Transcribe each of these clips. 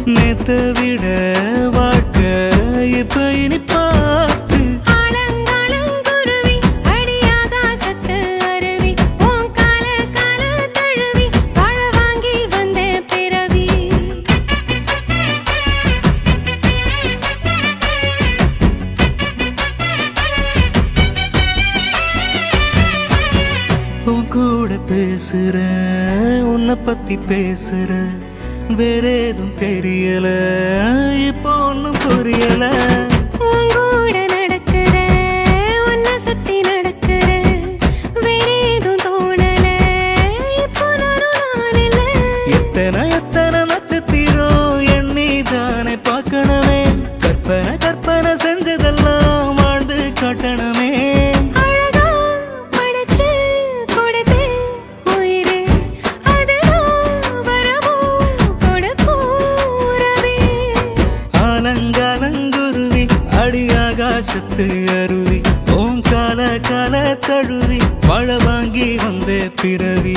நேத்த விட வாழ்க்கை இப்ப இனிப்பாச்சு ஆலங்காலங்குருவி அடியாகாசத்து அருவி உன் கால கால தழுவி வாழ வாங்கி வந்த பிறவி உன் கூட பேசுற உன்னை பத்தி பேசுற வேற ஏதும் தெரியல இப்போ ஒன்னும் புரியல உன் கூட நடக்கிற உன்னை சுத்தி நடக்கிற வேற ஏதும் தோணல இப்போ நானும் நான் இல்லை எத்தனை எத்தனை நட்சத்திரம் எண்ணி தானே பார்க்கணுமே கற்பனை கற்பனை செஞ்சதெல்லாம் வாழ்ந்து காட்டணுமே அழகா படைச்சு கொடுத்து உயிரே அதுதான் வரமோ கொடுக்கும் உறவே ஆலங்காலங்குருவி அடி ஆகாசத்து அருவி ஓம் கால கால தழுவி மழை வாங்கி வந்த பிறவி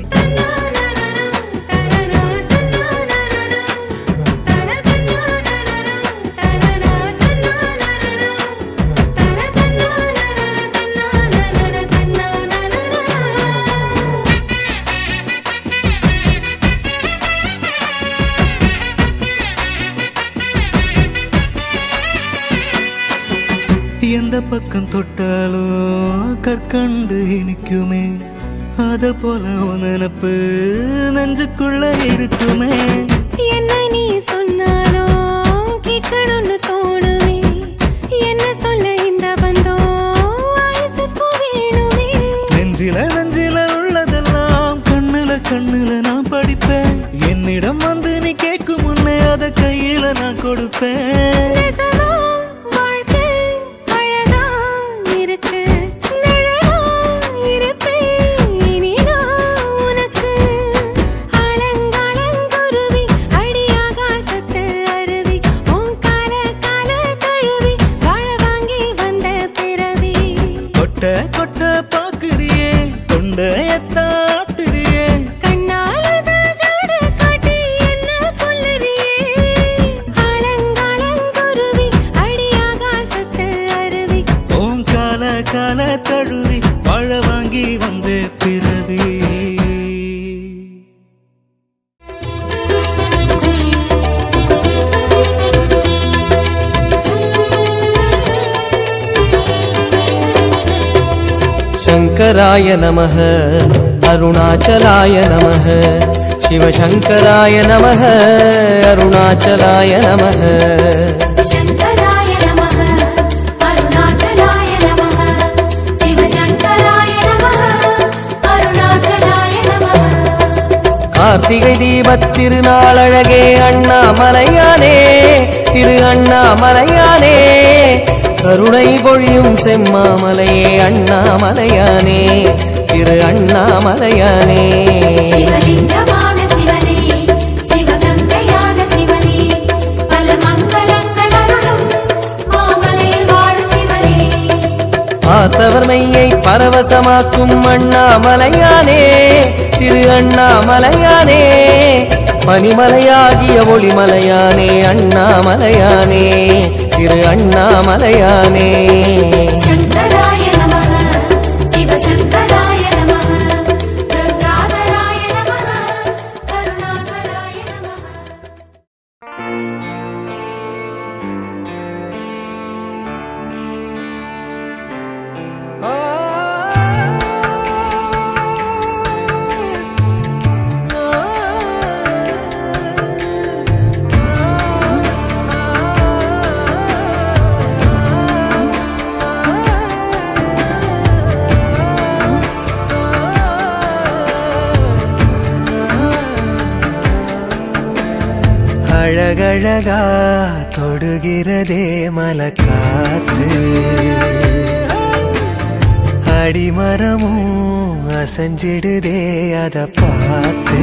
எந்த பக்கம் தொட்டாலும் கற்கண்டு இனிக்குமே அத போல உன் நினப்பு நெஞ்சுக்குள்ள இருக்குமே என்ன நீ சொன்னாலும் கேட்கணும்னு தோணுமே என்ன சொல்ல இந்த பந்தம் ஆயுசுக்கும் வேணுமே நெஞ்சில நெஞ்சில உள்ளதெல்லாம் கண்ணுல கண்ணுல நான் படிப்பேன் என்னிடம் வந்து நீ கேட்கும் முன்னே அத கையில நான் கொடுப்பேன் நெசமா வாழ்க்கை அழகா இருக்கு நிழலா இருப்பேன் இனி நான் உனக்கு ஆலங்காலங்குருவி அடி ஆகாசத்து அருவி உன் கால கால தழுவி வாழ வாங்கி வந்த பிறவி கொட்ட கொட்ட பாக்குறியே தொண்டையத்தாட்டுறியே கண்ணாலத ஜாட காட்டி என்ன கொல்லறியே ஆலங்காலங்குருவி அடி ஆகாசத்து அருவி ஓம் கால கால தழுவி வாழ வாங்கி வந்த பிறவி शङ्कराय नमः अरुणाचलाय नमः शिवशङ्कराय नमः अरुणाचलाय नमः शङ्कराय नमः अरुणाचलाय नमः शिवशङ्कराय नमः अरुणाचलाय नमः கார்த்திகை தீபத் திருநாளழகே அண்ணாமலையானே திரு அண்ணாமலையானே கருணை பொழியும் செம்மாமலையே அண்ணாமலையானே திரு அண்ணாமலையானே சிவலிங்கமான சிவனே சிவகங்கையான சிவனே பல மங்களங்கள் அருளும் மாமலையில் வாழும் சிவனே பார்த்தவர் மெய்யை பரவசமாக்கும் அண்ணாமலையானே திரு அண்ணாமலையானே பனிமலையாகிய ஒளிமலையானே அண்ணாமலையானே திரு அண்ணாமலையானே शङ्कराय नमः शिवशङ्कराय नमः गङ्गाधराय नमः करुणाकराय नमः அழகழகா தொடுகிறதே மலக்காத்து அடிமரமும் அசைஞ்சிடுதே அத பார்த்து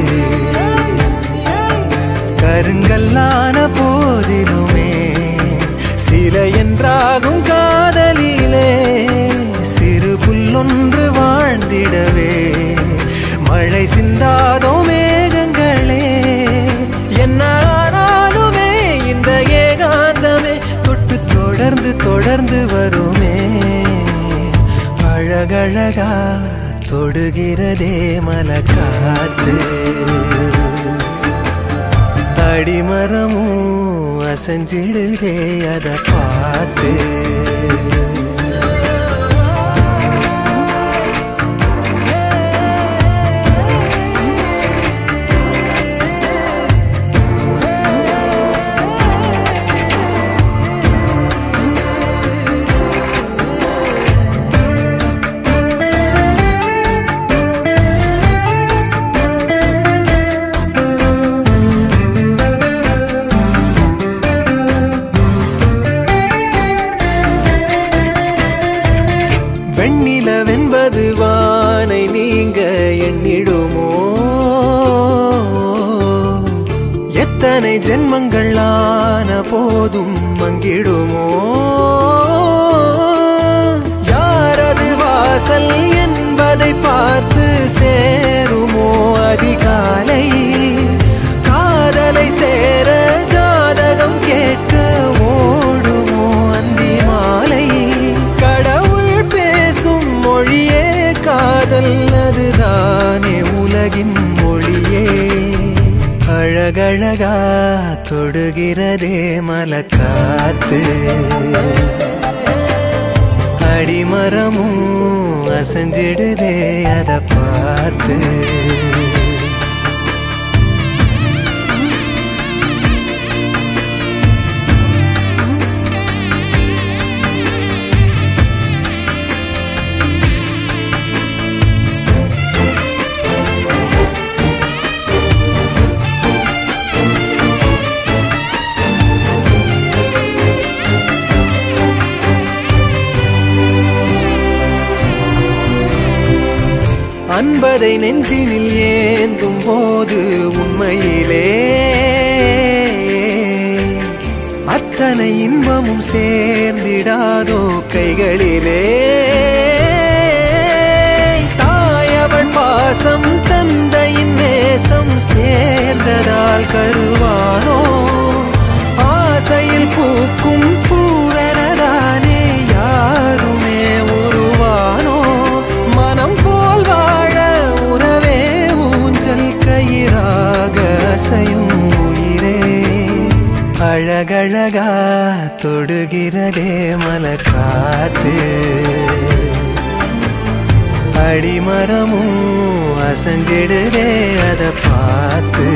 கருங்கல்லான போதிலுமே சில என்றாகும் காதலிலே சிறு புல்லொன்று வாழ்ந்திடவே மழை சிந்தாதோ மேகங்களே என்ன ஆனாலும் தொடர்ந்து வருமே அழகழகா தொடுகிறதே மலக்காத்து அடிமரமும் அசைஞ்சிடுதே அத பார்த்து வெண்ணிலவென்பது வானை நீங்க எண்ணிடுமோ எத்தனை ஜென்மங்கள் ஆன போதும் மங்கிடுமோ யாரது வாசல் என்பதை பார்த்து சேருமோ அதிகாலை காதலை சேர ஜாதகம் கேட்க ஓடுமோ அந்தி மாலை கடவுள் பேசும் மொழியே காதல் அதுதானே உலகின் மொழியே அழகழகா தொடுகிறதே மலக்காத்து அடிமரமும் அசைஞ்சிடுதே அத பார்த்து அன்பதை நெஞ்சினில் ஏந்தும் போது உண்மையிலே அத்தனை இன்பமும் சேர்ந்திடாதோ கைகளிலே தாயவள் பாசம் தந்தையின் நேசம் சேர்ந்ததால் கருவானோ ஆசையில் பூக்கும் பூவெனதானே யாருமே உருவானோ மனம் போல் வாழ உறவே ஊஞ்சல் கயிறாக அசையும் உயிரே அழகழகா தொடுகிறதே மலக்காத்து அடிமரமும் அசைஞ்சிடுதே அத பார்த்து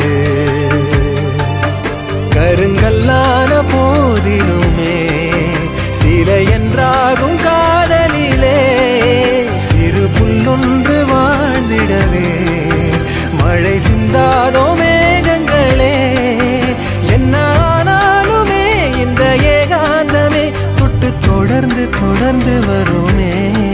கருங்கல்லான போதிலுமே சிலை என்றாகும் காதலிலே சிறு புல்லொன்று வாழ்ந்திடவே மழை சிந்தாதோ மேகங்களே என்ன ஆனாலுமே இந்த ஏகாந்தமே தொட்டு தொடர்ந்து தொடர்ந்து வருமே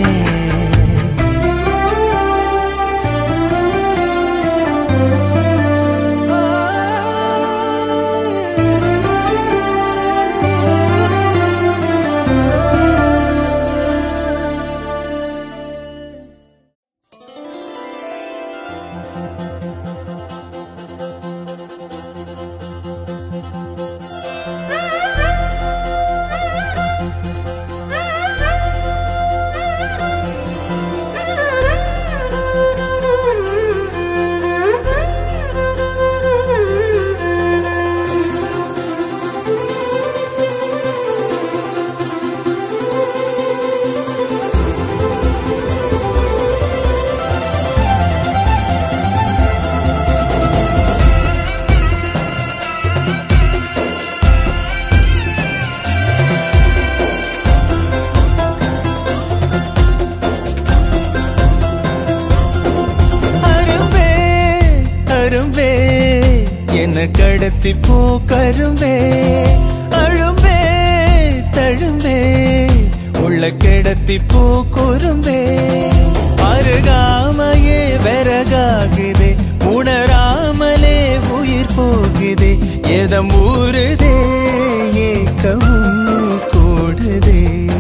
அரும்பே அரும்பே என்ன கடத்தி போ கரும்பே அழும்பே தழும்பே உள்ள கிடத்தி போ குறும்பே அருகாமையே விறகாகுதே உணராமலே உயிர் போகுதே எதம் ஊறுதே ஏக்கவும் கூடுதே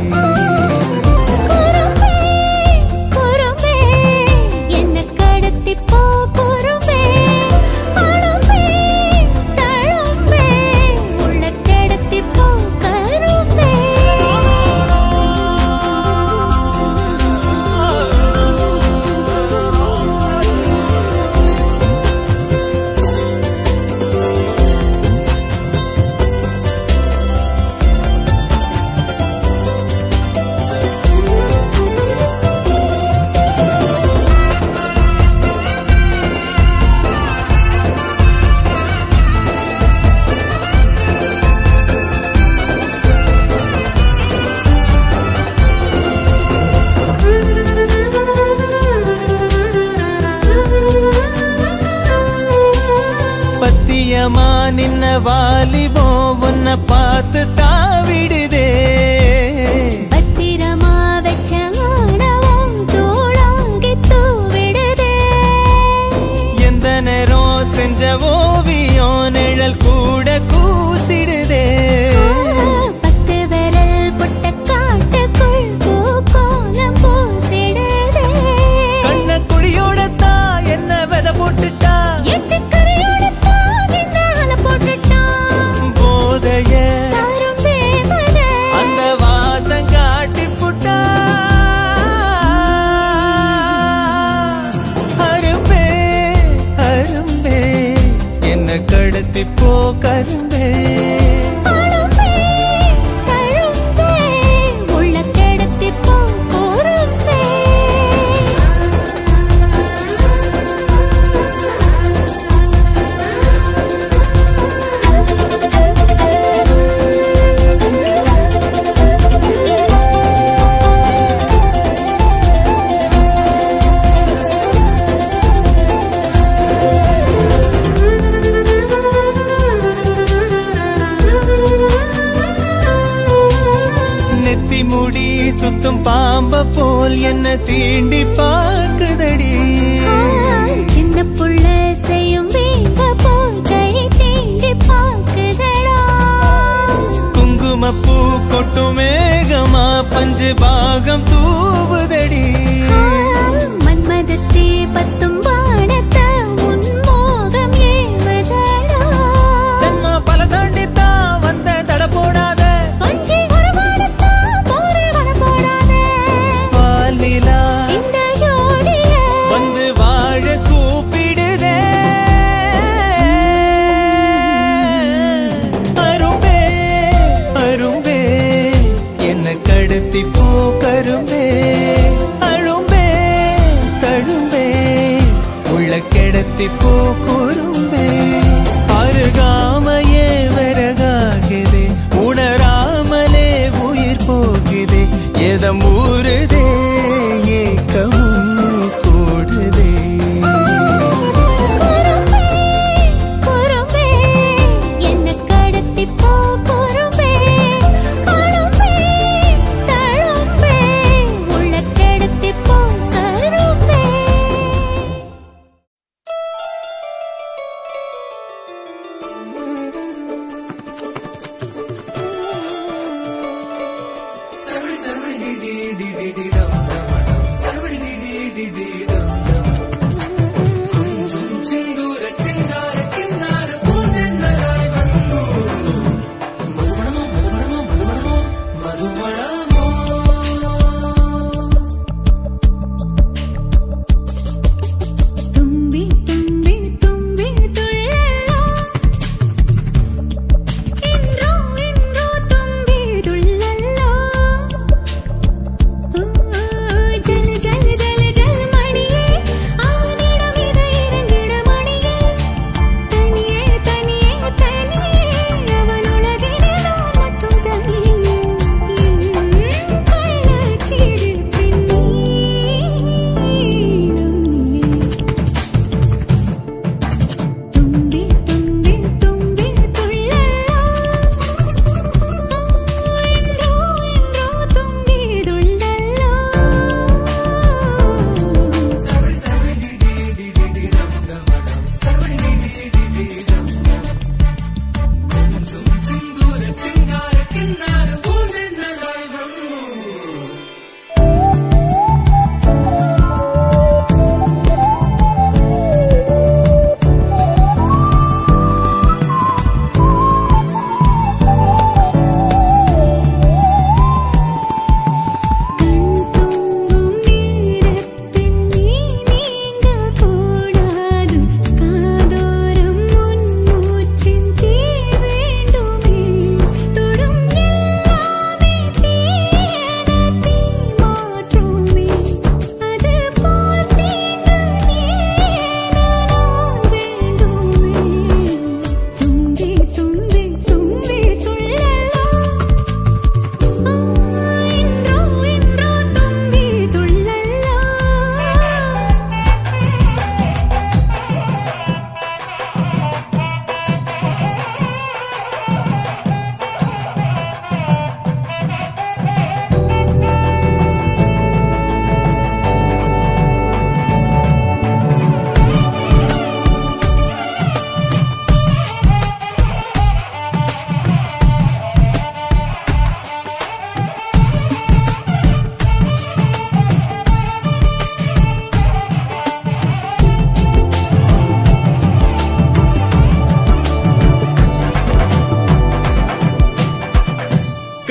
குறும்பே என்ன கடத்தி போ குறும்பே அழும்பே தழும்பே உள்ள கடத்தி போ கரும்பே வாலிபோ உன்னை பார்த்து தாவிடுதே பத்திரமா வச்ச ஆணவம் தூளாங்கி தூவிடுதே எந்த நேரம் செஞ்ச ஓவியம் நிழல் கூட கூசிடுதே பத்து விரல் புட்ட காட்டுக்குள் பூக்கோலம் பூசிடுதே கண்ண குழியோட தான் என்ன வித போட்டுட்டா எட்டு கரையோட தாவினால போட்டுட்டான் போதைய தாரும் தேவனே அந்த வாசம் காட்டி புட்டா அரும்பே அரும்பே என்ன கடத்தி போ கரும்பே அழும்பே, தழும்பே, உள்ளக் கெடுத்திப் போ கூறும்பே. நெத்தி முடி சுத்தும் பாம்ப போல் என்ன சீண்டி பார்க்குதடி ஆ, சின்ன புள்ள செய்யும் வேங்க போல் கை தீண்டி பார்க்குதடா. குங்குமப்பூ கொட்டும் மேகமா பஞ்சு பாகம் தூவுதடி ஆ, மன்மதத்தே பத்தும் வானத்த உன் மோகம் ஏவுதடா. சென்மா பல தாண்டித்தான் வந்த தட போடாத கொஞ்சி ஒரு வானத்தான் போரே வர போடாதே. பாலிலா இந்த ஜோடிய வந்து வாழ கூப்பிடுதே அரும்பே அரும்பே என்ன கடத்தி போ கரும்பே அழும்பே தழும்பே உள்ள கிடத்தி போ குறும்பே அருகாமையே வரகாகுதே உணராமலே உயிர் போகுதே எதம் ஊறுதே ஏக்கமும் கூடுதே குறும்பே, குறும்பே, என்ன கடத்திப் போ குறும்பே. அழும்பே, தழும்பே, உள்ளக் கெடுத்திப் போ கரும்பே. தும்பி தும்பி தும்பி துள்ளலோ இன்றோ இன்றோ தும்பி துள்ளலோ ஜல் ஜல் ஜல் ஜல் மணியே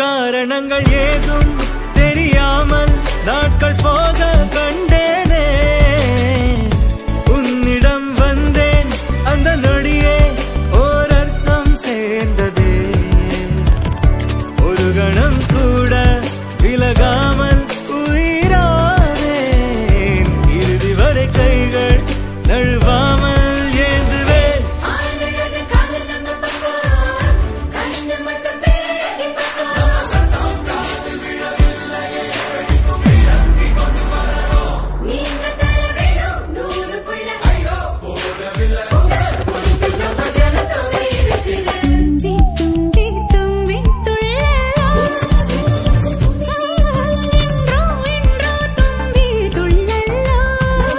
காரணங்கள் ஏதும் தெரியாமல் நாட்கள் போக கண்டேனே உன்னிடம் வந்தேன் அந்த நொடியே ஓர் அர்த்தம் சேர்ந்ததே ஒரு கணம் கூட விலகாமல் உயிரானேன் இறுதி வரை கைகள் நழுவாமல் ஏந்துவேன் ஆனழகு காது நம்ம பக்கம் கண்ணு மட்டும் பேரழகி பக்கம் நீங்க தர வேணும் நூறு புள்ள நம்ம ஜனத்தொகை இருக்குது தும்பி தும்பி தும்பி துள்ளலாம் என்றோ என்றோ தும்பி துள்ளலாம்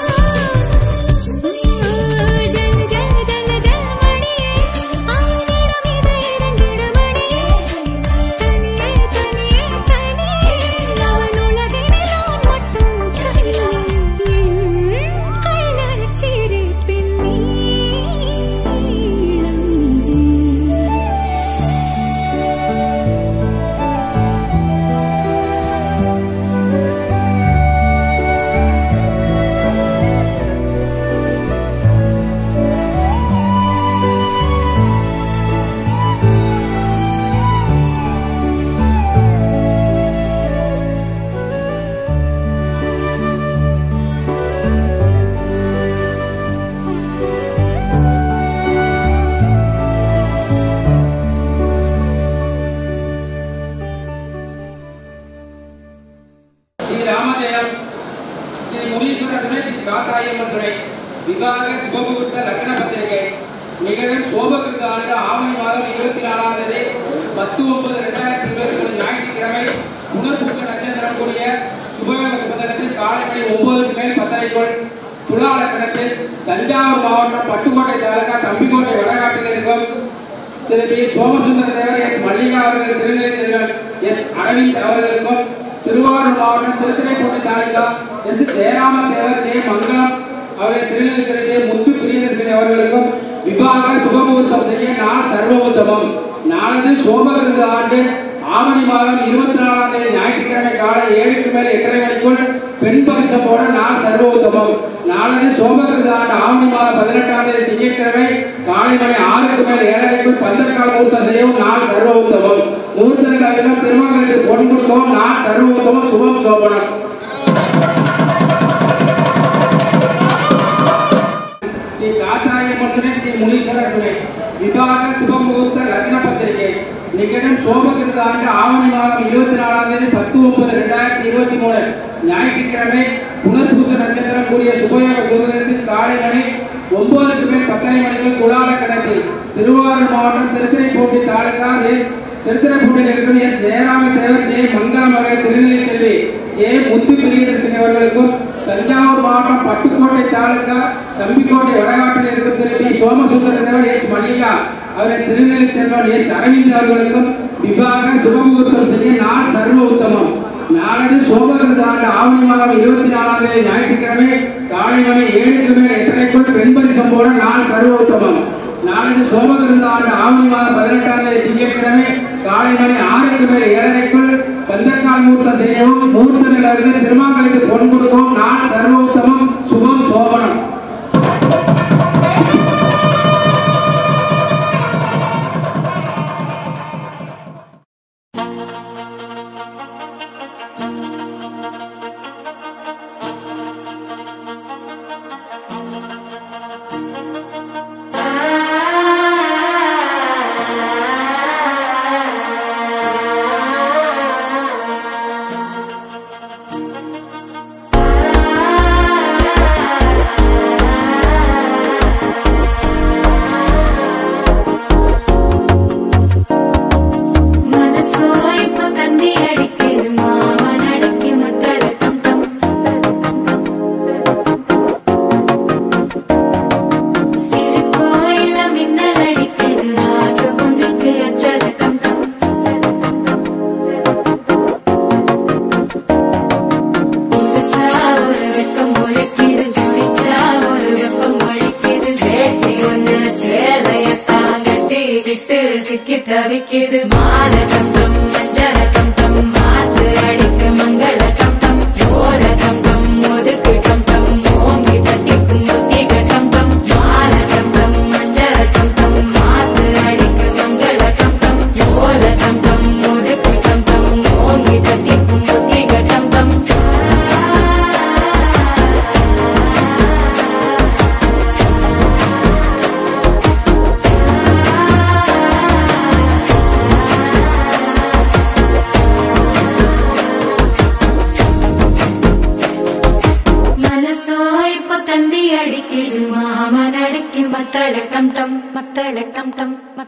ஜல் ஜல் ஜல் ஜல் மணியே ஆயிரம் இதை இரண்டிட மணியே தனியே தனியே தனியே அவன் உலகினில் மட்டும் தனியே என் கள்ளச்சிரிப்பின் நீளம் ஸ்ரீ ராமஜெயம் ஸ்ரீ முனீஸ்வர துணை ஸ்ரீ காத்தாயம்மன் துணை விவாக சுபமுகூர்த்த லக்ன பத்திரிகை நிகழும் சோபகிருத ஆண்டு ஆவணி மாதம் இருபத்தி நாலாம் தேதி பத்து ஒன்பது ரெண்டாயிரத்தி இருபத்தி மூணு ஞாயிற்றுக்கிழமை புனர்பூச நட்சத்திரம் கூடிய சுபயோக சுபதனத்தில் காலை மணி ஒன்பதுக்கு மேல் பத்தரைக்குள் துலா லக்னத்தில் தஞ்சாவூர் மாவட்டம் பட்டுக்கோட்டை தாலுகா தம்பிக்கோட்டை வடகாட்டில் இருக்கும் திரு பி சோமசுந்தர தேவர் எஸ் மல்லிகா அவர்கள் திருநிலை செல்வன் எஸ் அரவிந்த் அவர்களுக்கும் திருவாரூர் மாவட்டம் திருத்துறைப்பூண்டி தாலுகா எஸ் ஜெயராம தேவர் ஜெய மங்கலம் அவர்கள் திருநிலை ஜெய முத்து பிரியதர்சனி அவர்களுக்கும் விவாக சுபமுகூர்த்தம் செய்ய நாள் சர்வமுத்தமம் நாளது சோமகிருத ஆண்டு ஆவணி மாதம் இருபத்தி நாலாம் தேதி ஞாயிற்றுக்கிழமை காலை ஏழுக்கு மேல் எட்டரை மணிக்குள் பெண் பரிசம் போட நாள் சர்வோத்தமம் நாளது சோமகிருத ஆண்டு ஆவணி மாதம் பதினெட்டாம் தேதி திங்கட்கிழமை காலை மணி ஆறுக்கு மேல் ஏழரைக்குள் பந்தற்கால முகூர்த்தம் செய்யவும் நாள் சர்வோத்தமம் முகூர்த்தங்கள் அகிலம் திருமணங்களுக்கு பொன் கொடுக்கவும் நாள் சர்வோத்தமம் சுபம் சோபனம் ஸ்ரீ காத்தாயம்மன் துணை ஸ்ரீ முனீஸ்வரர் துணை விபாக சுபமுகூர்த்த லக்ன பத்திரிகை நிகழும் சோபகிருத ஆண்டு ஆவணி மாதம் இருபத்தி நாலாம் தேதி பத்து ஒன்பது ரெண்டாயிரத்தி இருபத்தி மூணு ஞாயிற்றுக்கிழமை புனர்பூச நட்சத்திரம் கூடிய சுபயோக சுபதினத்தில் காலை மணி ஒன்பதுக்கு மேல் பத்தரை மணிக்கு துலால கடத்தில் திருவாரூர் மாவட்டம் திருத்துறைப்பூண்டி தாலுகா எஸ் திருத்துறைப்பூண்டியில் இருக்கும் எஸ் ஜெயராம தேவர் ஜெய மங்கலம் அவர்கள் திருநெல்லை செல்வி ஜெய முத்து பிரியதர்சனி அவர்களுக்கும் தஞ்சாவூர் மாவட்டம் பட்டுக்கோட்டை தாலுகா தம்பிக்கோட்டை வடகாட்டில் இருக்கும் திரு பி சோமசுந்தர தேவர் எஸ் மல்லிகா அவரை திருநெல்லை செல்வன் எஸ் அரவிந்த் அவர்களுக்கும் விபாக சுபமுகூர்த்தம் செய்ய நாள் சர்வ உத்தமம் நாளது சோமகிருத ஆண்டு ஆவணி மாதம் இருபத்தி நாலாம் தேதி ஞாயிற்றுக்கிழமை காலை மணி ஏழுக்கு மேல் எட்டரைக்குள் பெண்பரிசம் போட நாள் சர்வ உத்தமம் நாளது சோமகிருத ஆண்டு ஆவணி மாதம் பதினெட்டாம் தேதி திங்கட்கிழமை காலை மணி ஆறுக்கு மேல் ஏழரைக்குள் பந்தக்கால் மூர்த்தம் செய்யவும் மூர்த்த நிலவர்கள் திருமாங்களுக்கு பொன் கொடுக்கவும் நாள் சர்வோத்தமம் சுபம் சோபனம் மனசோ இப்போ தந்தி அடிக்குது மாமன் அடிக்கு முத்தலட்டம் டம் சிரிப்போ இல்ல மின்னல் அடிக்குது ஆச பொண்ணுக்கு அச்சலட்டம் டம் புதுசா ஒரு வெக்கம் முளைக்குது குடிச்சா ஒரு வெப்பம் அடிக்குது வேட்டி ஒண்ணு சேலையத்தான் கட்டிக்கிட்டு சிக்கி தவிக்குது மாலட்டம் மஞ்சளட்டம்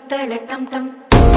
முத்தள டம் டம்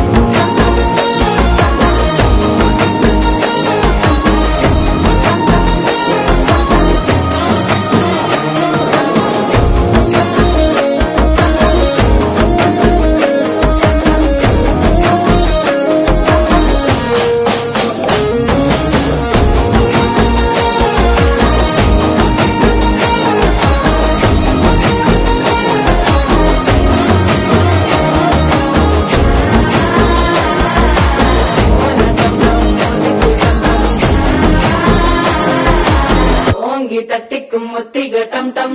ஓங்கி தட்டிக்கும் முத்திக டம் டம்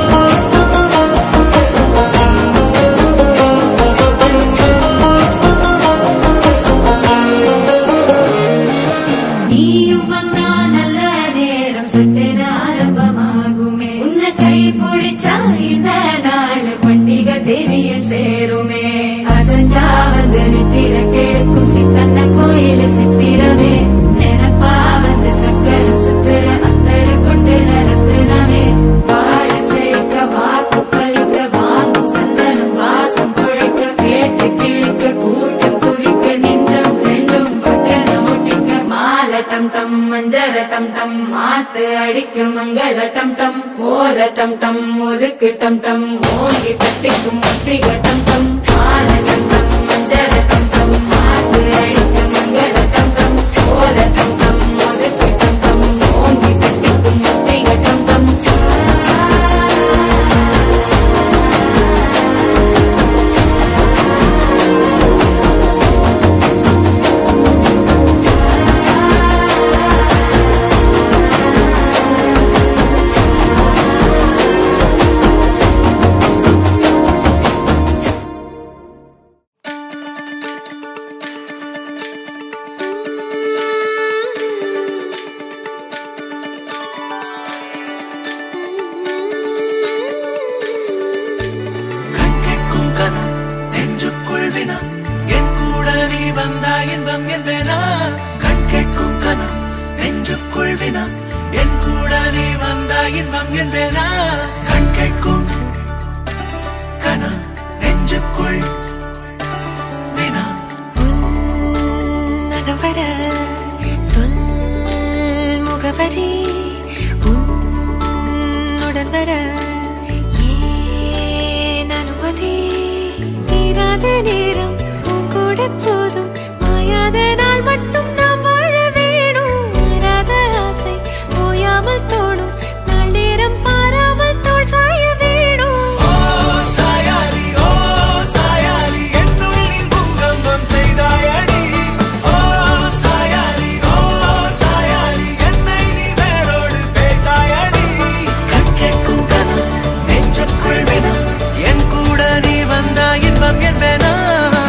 நீயும் வந்தா நல்ல நேரம் சட்டென ஆரம்பமாகுமே உன்னை கை பிடிச்சா இந்த நாள் பண்டிகை தேதியில் சேருமே அசஞ்சா வந்து நித்திர கெடுக்கும் சித்தன்ன கோயில சித்திரமே நினப்பா வந்து சக்கர சுத்துற அத்தர கொண்டு நடத்துனவே வாழ செழிக்க வாக்கு பலிக்க வாங்கும் சந்தனம் வாசம் குழைக்க கேட்டு கிழிக்க கூட்டம் குதிக்க நெஞ்சம் ரெண்டும் பட்டன ஓட்டிக்க மால டம் டம் மஞ்சர டம் டம் மாத்து அடிக்க மங்கள டம் டம் கோல டம் டம் ஒதுக்கு டம் டம் ஓங்கி தட்டிக்கும் முத்திக டம் டம் மால டம் டம் மஞ்சர டம் டம் மாத்து அடிக்க மங்கள டம் டம் கோல டம் டம் ஒதுக்கு டம் டம் ஓங்கி தட்டிக்கும் முத்திக டம் டம் கண் கேட்கும் கனா நெஞ்சுக்குள் வினா என் கூட நீ வந்தா இன்பம் என்பேனா கண் கேட்கும் கனா நெஞ்சுக்குள் வினா என் கூட நீ வந்தா இன்பம் என்பேனா கண் கேட்கும் கனா நெஞ்சுக்குள் வினா உன்னகம் வர சொல் முகவரி உன்னுடன் வர ஏன் அனுமதி தீராத நேரம் உன் கூட போதும் மாயாத நாள் மட்டும் நாம் வாழ வேணும் மாறாத ஆசை ஓயாமல் தோணும் நாள் நேரம் பாராமல் தோல் சாய வேணும் ஓ சாயாலி ஓ சாயாலி என்னுள் நீ பூங்கம்பம் செய்தாயடி ஓ சாயாலி ஓ சாயாலி என்னை நீ வேரோடு பேய்த்தாயடி கண் கேட்கும் கனா நெஞ்சுக்குள் வினா என் கூட நீ வந்தா இன்பம் என்பேனா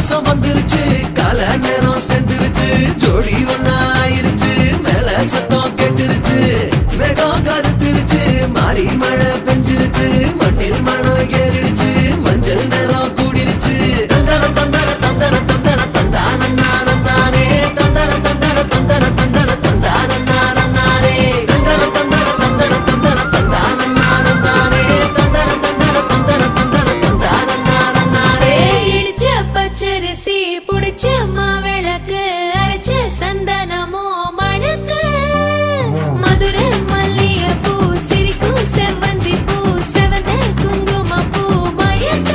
மாசம் வந்துருச்சு கால நேரம் சென்றுருச்சு ஜோடி ஒன்னாயிருச்சு மேல சத்தம் கேட்டுருச்சு மேகம் கருத்துருச்சு மாறி மழை பெஞ்சிருச்சு மண்ணில் மனம் ஏறிடுச்சு மஞ்சள் நேரம் கூடிருச்சு தந்தர தந்தர தந்தர தந்தர தந்தான நானே தந்தர தந்தர தந்தர தந்தர தந்தான நானே தந்தர தந்தர தந்தர தந்தர தந்தான நானே தந்தர தந்தர தந்தர தந்தர தந்தான நானே இடிச்ச பச்சரிசி புடிச்ச மாவிளக்கு அரைச்ச சந்தனமோ மணக்கு மதுரை மல்லிய பூ சிரிக்கும் செவ்வந்தி பூ செவந்த குங்கும பூ மயக்க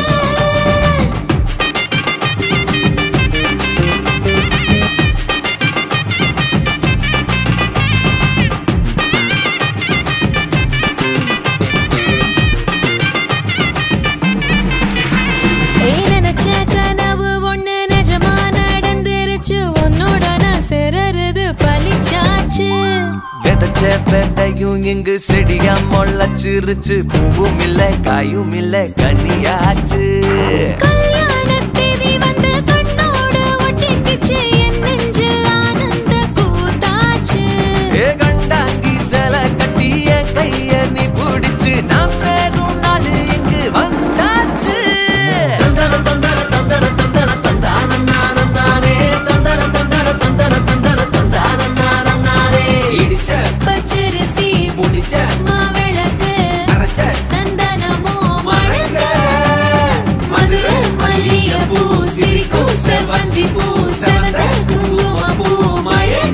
ஏய், நினைச்ச கனவு ஒண்ணு நிஜமா நடந்துருச்சு உன்னோட நான் சிறருது பலிச்சாச்சு விதைச்ச விதையும் இங்கு செடியா முளைச்சிருச்சு பூவும் இல்ல காயும் இல்ல கனியாச்சு கல்யாண தேதி வந்து கண்ணோட ஒட்டிக்கிச்சு என் நெஞ்சில் ஆனந்த கூத்தாச்சு ஏ கண்டாங்கி சில கட்டி என் கைய நீ பிடிச்சு நாம் சேரும் நாள் இங்கு வந்தாச்சு தந்தர தந்தர தந்தர தந்தர தந்தான நானம் நானே தந்தர தந்தர தந்தர தந்தர தந்தான நானம் நானே இடிச்ச பச்சரிசி முடிச்ச மாவிளக்கு அரைச்ச சந்தனமோ மணக்க மதுரை மல்லிய பூ சிரிக்கும் செவ்வந்தி பூ செவந்த குங்கும பூ மயக்க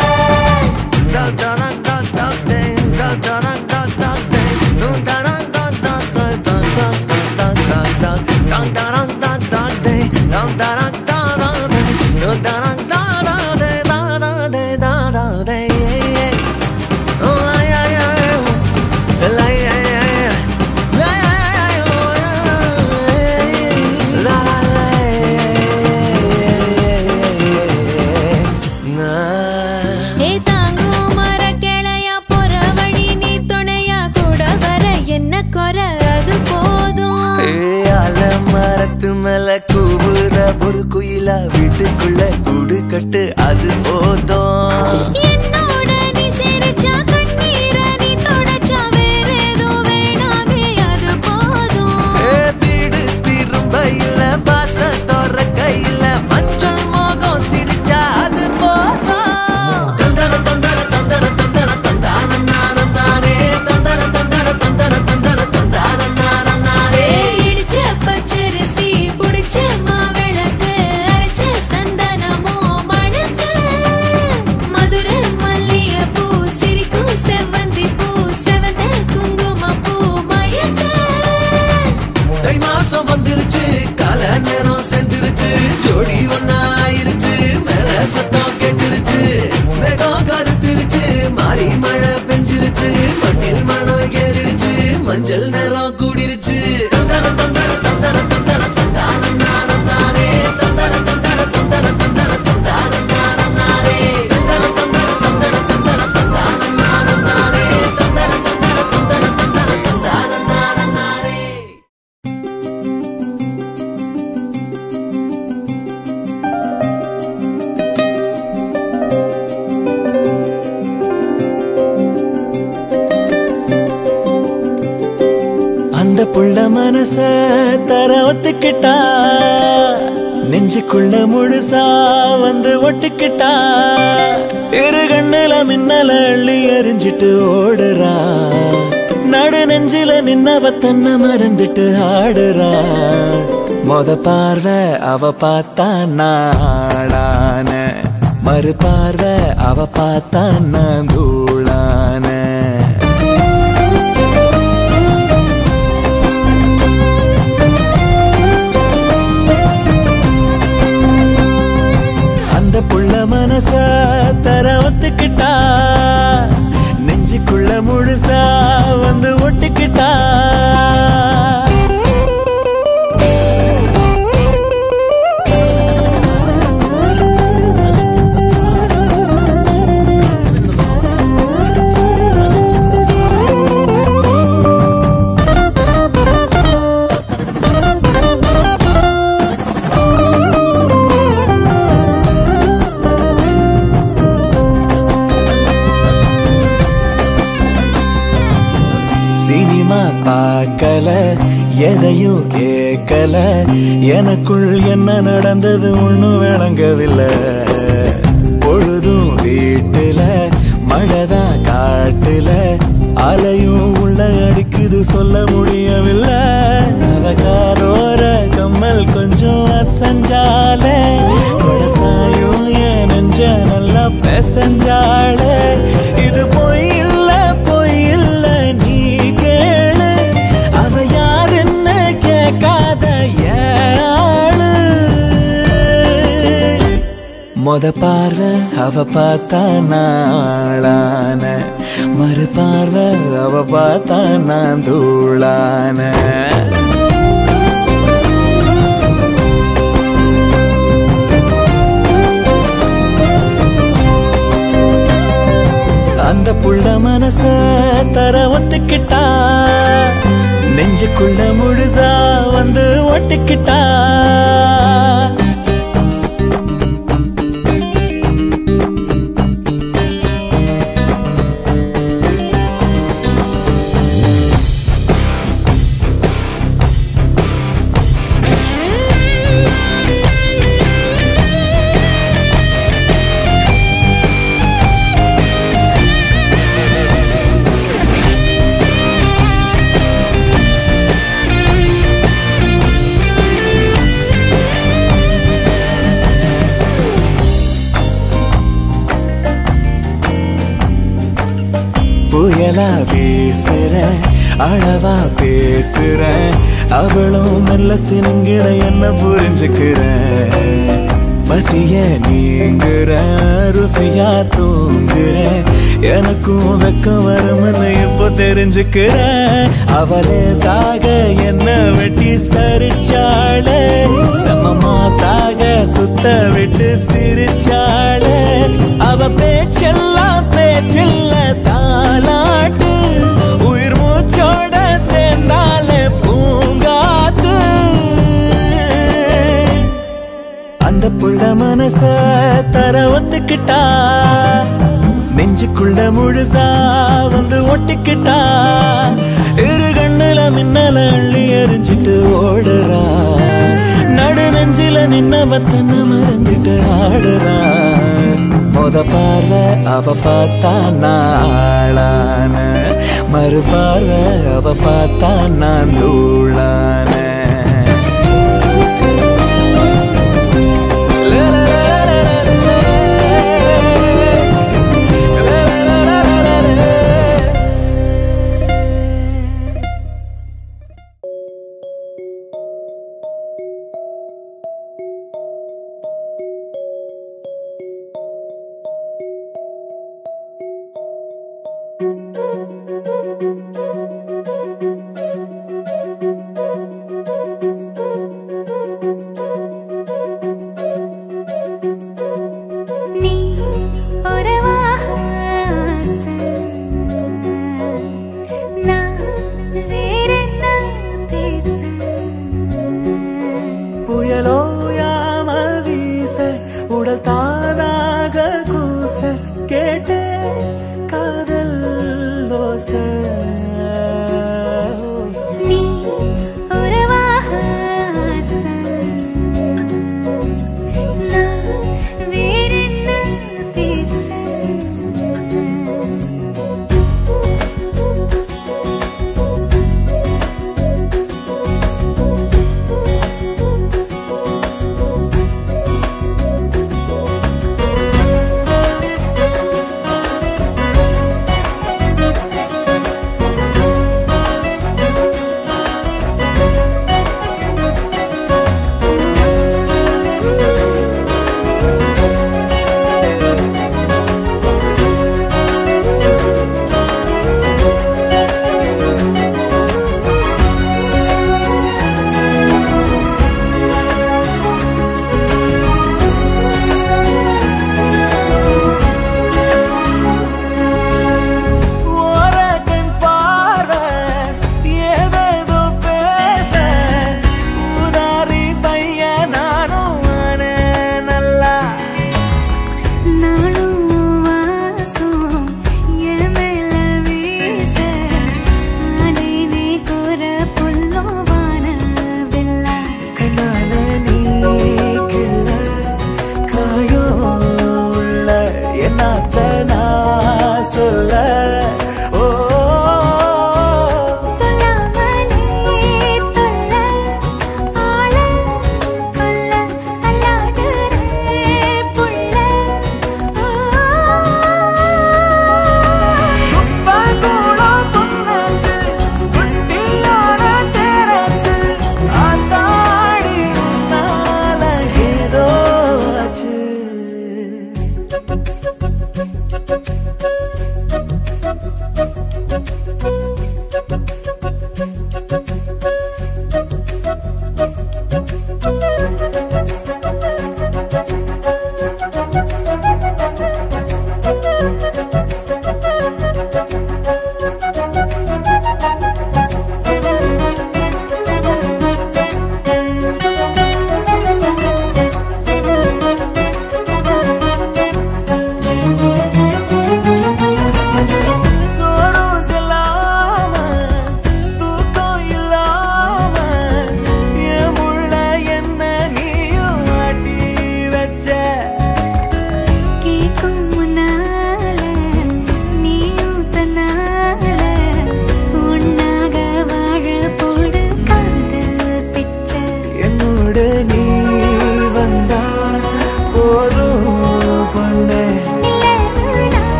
ஏ தாங்கும் மர கிளையா போற வழி நீ துணையா கூட வர என்ன குறை அது போதும் மரத்து மேல கூவுற ஒரு குயிலா வீட்டுக்குள்ள கூடு கட்டு அது போதும் என்னோட நீ சிரிச்சா கண்ணீர நீ தொடச்சா வேற ஏதோ வேணாமே அது போதும் ஏ, வீடு திரும்ப இல்ல பாச தோற கையில மஞ்சள் மோகம் சிரிச்சா அது போதும் தந்தர தந்தர தந்தர தந்தர தந்தான நானம் நானே தந்தர தந்தர தந்தர தந்தர தந்தான நானம் நானே இடிச்ச பச்சரிசி புடிச்ச மாவிளக்கு அரைச்ச சந்தனமோ மணக்க மதுரை மல்லிய பூ சிரிக்கும் செவ்வந்தி பூ செவந்த குங்கும பூ மயக்க தை மாசம் வந்துருச்சு கால நேரம் சென்றுருச்சு ஜோடி ஒன்னாயிருச்சு மேல சத்தம் கேட்டுருச்சு மேகம் கருத்துருச்சு மாறி மழை பெஞ்சிருச்சு மண்ணில் மனம் ஏறிடுச்சு மஞ்சள் நேரம் கூடிருச்சு தந்தர தந்தர தந்தர தந்தர தந்தான நானம் நானே தந்தர தந்தர தந்தர தந்தர தந்தான நானம் நானே தந்தர தந்தர தந்தர தந்தர தந்தான நானம் நானே தந்தர தந்தர தந்தர தந்தர தந்தான நானம் நானே அந்த புள்ள மனச தர ஒத்துக்கிட்டா நெஞ்சுக்குள்ள முழுசா வந்து ஒட்டுக்கிட்டா இரு கண்ணுல மின்னல அள்ளி எரிஞ்சிட்டு ஓடுறா நடு நெஞ்சில நின்னவ தன்னை மறந்துட்டு ஆடுறா மொத பார்வை அவ பார்த்தா நாடான மறு பார்வை அவ பார்த்தா நான் தூளான அந்த புள்ள மனச தர ஒத்துக்கிட்டா நெஞ்சுக்குள்ள முழுசா வந்து ஒட்டுக்கிட்டா சினிமா பார்க்கல எதையும் கேட்கல எனக்குள் என்ன நடந்தது ஒண்ணும் விளங்கவில்லை பொழுதும் வீட்டுல மழைதான் காட்டுல அலையும் உள்ள அடிக்குது சொல்ல முடியவில்லை அவ காரோர கம்மல் கொஞ்சம் அசஞ்சாலே கொடசாயும் என் நெஞ்ச நல்லா பெசஞ்சாலே இது பொய் இல்ல பொய் இல்ல நீ கேளு அவ யாருன்னு கேட்காத ஏழு மொத பார்வை அவ பார்த்தா நாளான மறு பார்வை அவ பார்த்தா நான் தூளான அந்த புள்ள மனச தர ஒத்துக்கிட்டா நெஞ்சுக்குள்ள முழுசா வந்து ஒட்டிக்கிட்டா புயலா வீசுற அளவா பேசுற அவளும் மெல்ல சினுங்கிட என்ன புரிஞ்சுக்கிற பசிய நீங்குற ருசியா தூங்குற எனக்கும் வெக்கம் வரும்னு இப்போ தெரிஞ்சுக்கிற அவளே சாக என்ன வெட்டி சரிச்சாளே சமமா சாக சுத்த விட்டு சிரிச்சாளே அவ பேச்செல்லாம் பேச்சில்ல தாலாட்டு உயிர் மூச்சோட சேர்ந்தாலே பூங்காத்து அந்த புள்ள மனச தர ஒத்துக்கிட்டா நெஞ்சுக்குள்ள முழுசா வந்து ஒட்டிக்கிட்டா இரு கண்ணுல மின்னல அள்ளி எரிஞ்சிட்டு ஓடுறா நடு நெஞ்சில நின்னவ தன்னை மறந்துட்டு ஆடுறா மொத பார்வை அவ பார்த்தா நாளான மறு பார்வை அவ பார்த்தா நான் தூளான நீ உறவாக ஆசை. நான் வேறென்ன பேச புயலோ யாம வீச உடல் தானாக கூச கேட்டே காதல் ஓச நீ உறவாக ஆசை. நான் வேறென்ன பேச ஆ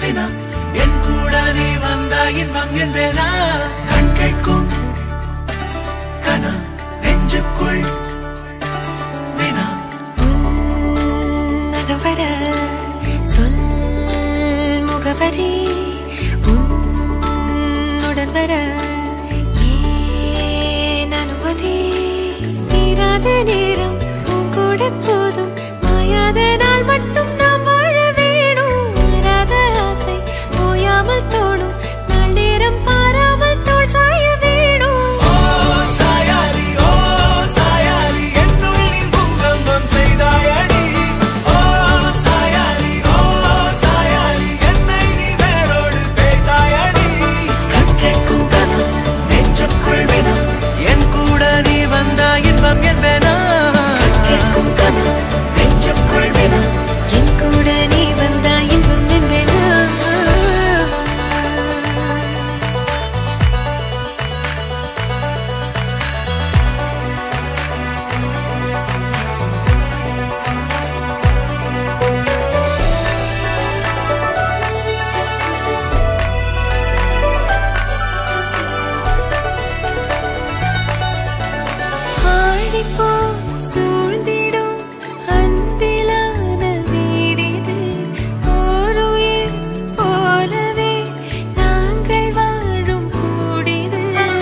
வினா என் கூட நீ வந்தா இன்பம் என்பேனா கண் கேட்கும் கனா நெஞ்சுக்குள் வினா உன்னகவர சொல் முகவரி உன்னுடன் வர ஏன் அனுமதி தீராத நேரம் உன் கூட போதும் மாயாத நாள் மட்டும் நாம் வாழ வேணும் மாறாத ஆசை ஓயாமல் தோணும் நாள் நேரம் பாராமல் தோல் சாய வேணும் ஓ சாயாரி ஓ சாயாரி என்னுள் நீ பூகம்பம் செய்தாயடி ஓ சாயாரி ஓ சாயாரி என்னை நீ வேரோடு பேய்த்தாயடி கண் கேட்கும் கனா நெஞ்சுக்குள் வினா என் கூட நீ வந்தா இன்பம் என்பேனா கண் கேட்கும் கனா நெஞ்சுக்குள் வினா என் கூட நீ வந்தா இன்பம் என்பேனா ஆடிப்போ சூழ்ந்திடும் அன்பிலான வீடிது ஓருயிர் போலவே நாங்கள் வாழும் கூடிது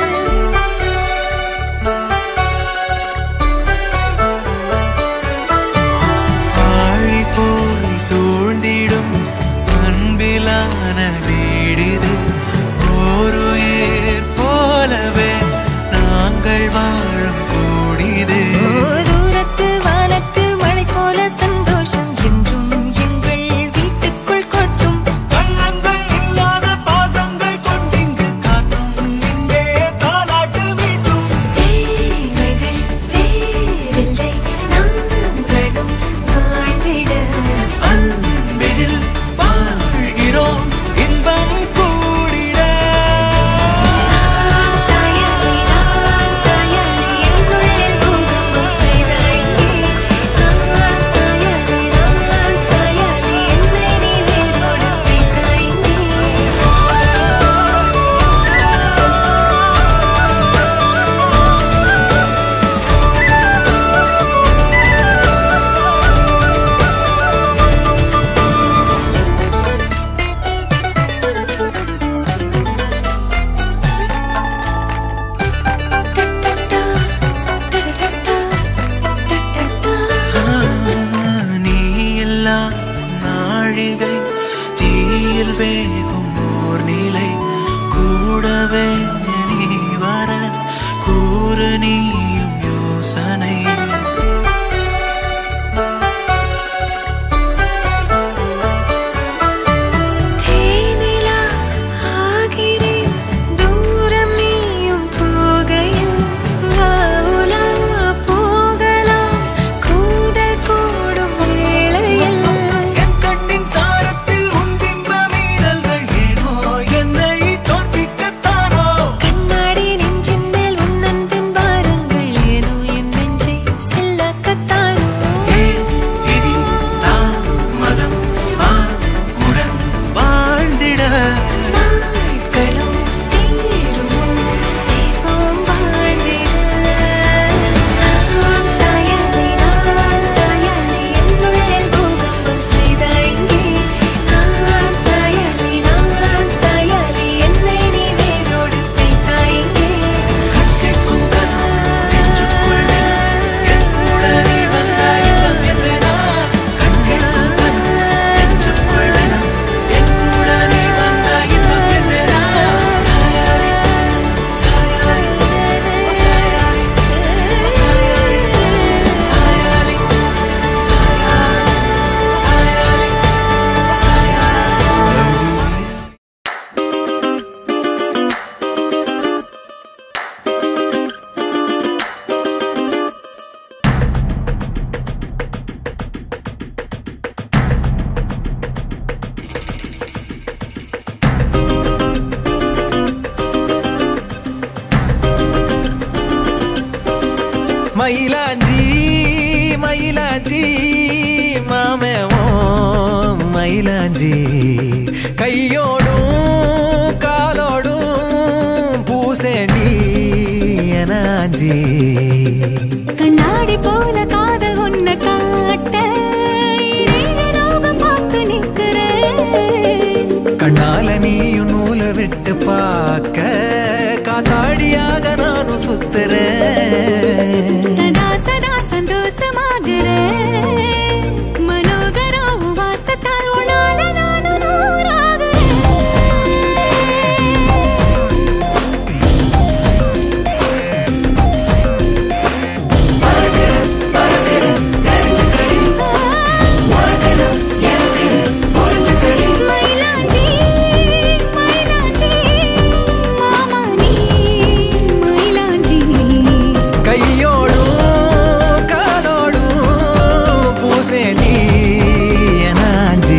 ஆழி போல் சூழ்ந்திடும் அன்பிலான வீடிது ஓருயிர் போலவே நாங்கள் வாழும் கூடிது தூரத்து வானத்து மழை போல சந்தோஷம் என்றும் எங்கள் வீட்டுக்குள் கொட்டும் கள்ளங்கள் இல்லாத பாசங்கள் கொண்டிங்கு காற்றும் இங்கே தாலாட்டு மீட்டும் தேவைகள் வேறில்லை நாங்களும் வாழ்ந்திட அன்பில் வாழ்கிறோம் இன்பம் கூடிட சாயலி நான் சாயலி என்னுள்ளில் பூகம்பம் செய்தாய் நான் சாயலி நான் சாயலி என்னை நீ வேரோடு வைத்தாய் நீ இல்லா நாழிகை தீயில் வேகும் ஓர் நிலை கூடவே நீ வர கூறு நீயும் யோசனை தேனிலா ஆகிறேன் தூரம் நீயும் போகையில் வாவுலா போகலாம் கூடல் கூடும் வேளையில் என் கண்ணின் சாரத்தில் உன் பிம்ப மீறல்கள் ஏனோ என்னை தோற்பிக்கத்தானோ கண்ணாடி நெஞ்சின் மேல் உன் அன்பின் பாரங்கள் ஏனோ என் நெஞ்சை செல்லாக்கத்தானோ ஏன் இனி தாமதம் வாழ்வுடன் வாழ்ந்திட நாட்களும் தீரும் சேர்வோம் வாழ்ந்திட நான் சாயலி நான் சாயலி என்னுள்ளில் பூகம்பம் செய்தாய் இங்கே நான் சாயலி நான் சாயலி என்னை நீ வேரோடு வைத்தாய் இங்கே கேட்கும் கனா நெஞ்சுக்குள் வினா என் கூட நீ வந்தாய் இன்பம் என்பேனா கண் கேட்கும் கனா நெஞ்சுக்குள் வினா என் கூட நீ வந்தாய் இன்பம் என்பேனா சாயாரி சாயாரி சாயாரி சாயாரி சாயாரி மயிலாஞ்சி மயிலாஞ்சி மாமே ஓ மயிலாஞ்சி கையோடும் காலோடும் பூசேண்டி எனாஞ்சி கண்ணாடி போல காதல் உன்னை காட்ட இரேழு லோகம் பார்த்து நிக்கிறேன் கண்ணால நீயும் நூலை விட்டு பார்க்க காத்தாடியாக நானும் சுத்துறேன் சதா சதா சந்தோஷமாகிறேன் மனோகரா உன் வாசத்தால் உன்னால நானும் நூறாகிறேன் மயிலாஞ்சி மயிலாஞ்சி மாமா நீ மயிலாஞ்சி கையோடும் காலோடும் பூசேண்டி எனாஞ்சி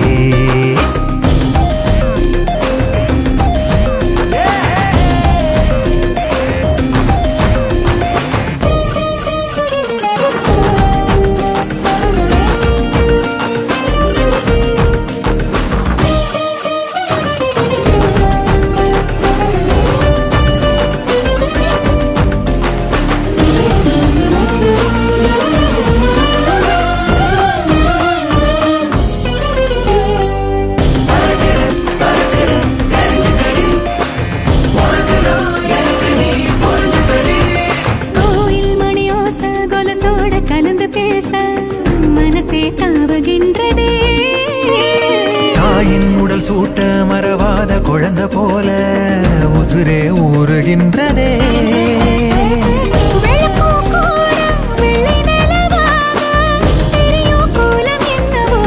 கோயில் மணியோச கொலசோட கலந்து பேச மனசே தாவுகின்றதே தாயின் உடல் சூட்ட மறவாத குழந்தை போல உசுரே ஊறுகின்றதே வெள்ளப்பூ கூட வெள்ளை நிலவாக தெரியும் கோலம் என்னவோ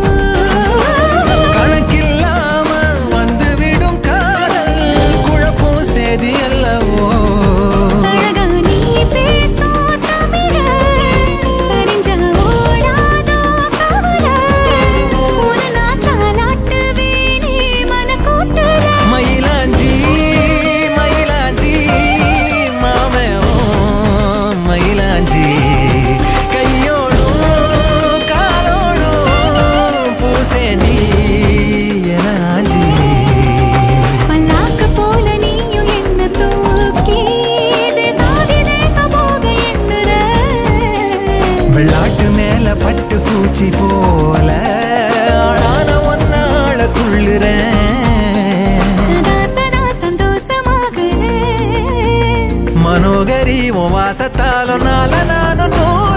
கணக்கில்லாம வந்துவிடும் காதல் குழப்பம் சேதி அல்லவோ அழகா நீ பேசும் தமிழ அறிஞ்ச ஓடாதோ கவல ஒரு நாள் தாலாட்டுவேனே மனக்கூட்டுல மயிலாஞ்சி மயிலாஞ்சி மாமே ஓ மயிலாஞ்சி கையோடும் காலோடும் பூசேண்டி எனாஞ்சி பல்லாக்கு போல நீயும் என்ன தூக்கி தேசாதி தேசம் போக எண்ணுற வெள்ளாட்டு மேல பட்டு பூச்சி போல ஆளான ஒன்னாள துள்ளுறேன் சதா சதா சந்தோஷமாகிறேன் மனோகரி உன் வாசத்தாலும் நால நானும் நூறு